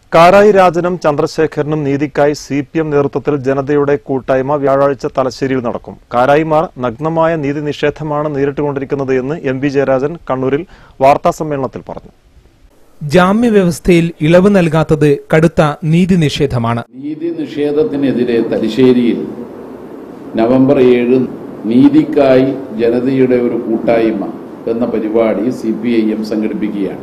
കാരായി രാജനും ചന്ദ്രശേഖരനും നീതിക്കായി സി പി എം നേതൃത്വത്തിൽ ജനതയുടെ കൂട്ടായ്മ വ്യാഴാഴ്ച തലശ്ശേരിയിൽ നടക്കും കാരായിമാർ നഗ്നമായ നീതി നിഷേധമാണ് നേരിട്ടുകൊണ്ടിരിക്കുന്നത് എന്ന് എം വി ജയരാജൻ കണ്ണൂരിൽ വാർത്താസമ്മേളനത്തിൽ പറഞ്ഞു ജാമ്യവ്യവസ്ഥയിൽ ഇളവ് നൽകാത്തത് കടുത്ത നീതി നിഷേധമാണ് നീതി നിഷേധത്തിനെതിരെ തലശ്ശേരിയിൽ നവംബർ ഏഴ് നീതിക്കായി ജനതയുടെ ഒരു കൂട്ടായ്മ എന്ന പരിപാടി സി പി ഐ എം സംഘടിപ്പിക്കുകയാണ്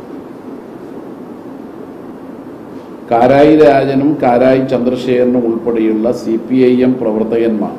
കാരായി രാജനും കാരായി ചന്ദ്രശേഖരനും ഉൾപ്പെടെയുള്ള സി പി ഐ എം പ്രവർത്തകന്മാർ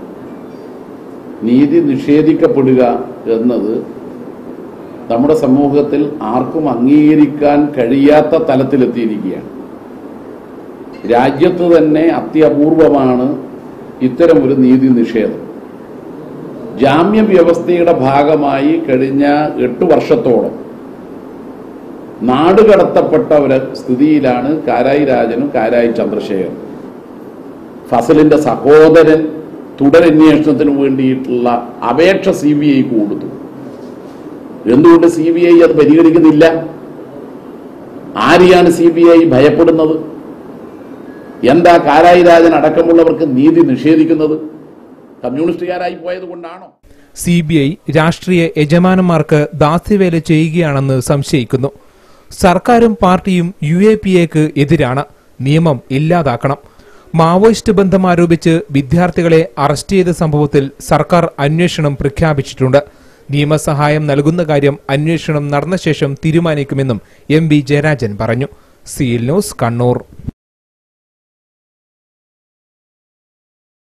നീതി നിഷേധിക്കപ്പെടുക എന്നത് നമ്മുടെ സമൂഹത്തിൽ ആർക്കും അംഗീകരിക്കാൻ കഴിയാത്ത തലത്തിലെത്തിയിരിക്കുകയാണ് രാജ്യത്ത് തന്നെ അത്യപൂർവമാണ് ഇത്തരമൊരു നീതി നിഷേധം ജാമ്യ വ്യവസ്ഥയുടെ ഭാഗമായി കഴിഞ്ഞ എട്ട് വർഷത്തോളം നാടുകടത്തപ്പെട്ട ഒരു സ്ഥിതിയിലാണ് കാരായി രാജനും കാരായി ചന്ദ്രശേഖരനും ഫസലിന്റെ സഹോദരൻ തുടരന്വേഷണത്തിന് വേണ്ടിയിട്ടുള്ള അപേക്ഷ സി ബി ഐക്ക് കൊടുത്തു എന്തുകൊണ്ട് സി ബി ഐ അത് പരിഗണിക്കുന്നില്ല ആരെയാണ് സി ബി ഐ ഭയപ്പെടുന്നത് എന്താ കാരായി രാജൻ അടക്കമുള്ളവർക്ക് നീതി നിഷേധിക്കുന്നത് കമ്മ്യൂണിസ്റ്റുകാരായി പോയത് കൊണ്ടാണോ സി ബി ഐ രാഷ്ട്രീയ യജമാനന്മാർക്ക് ദാസ്യവേല ചെയ്യുകയാണെന്ന് സംശയിക്കുന്നു സർക്കാരും പാർട്ടിയും യു എ പി എക്ക് എതിരാണ് നിയമം ഇല്ലാതാക്കണം മാവോയിസ്റ്റ് ബന്ധം ആരോപിച്ച് വിദ്യാർത്ഥികളെ അറസ്റ്റ് ചെയ്ത സംഭവത്തിൽ സർക്കാർ അന്വേഷണം പ്രഖ്യാപിച്ചിട്ടുണ്ട് നിയമസഹായം നൽകുന്ന കാര്യം അന്വേഷണം നടന്ന ശേഷം തീരുമാനിക്കുമെന്നും എം വി ജയരാജൻ പറഞ്ഞു സീൽ ന്യൂസ് കണ്ണൂർ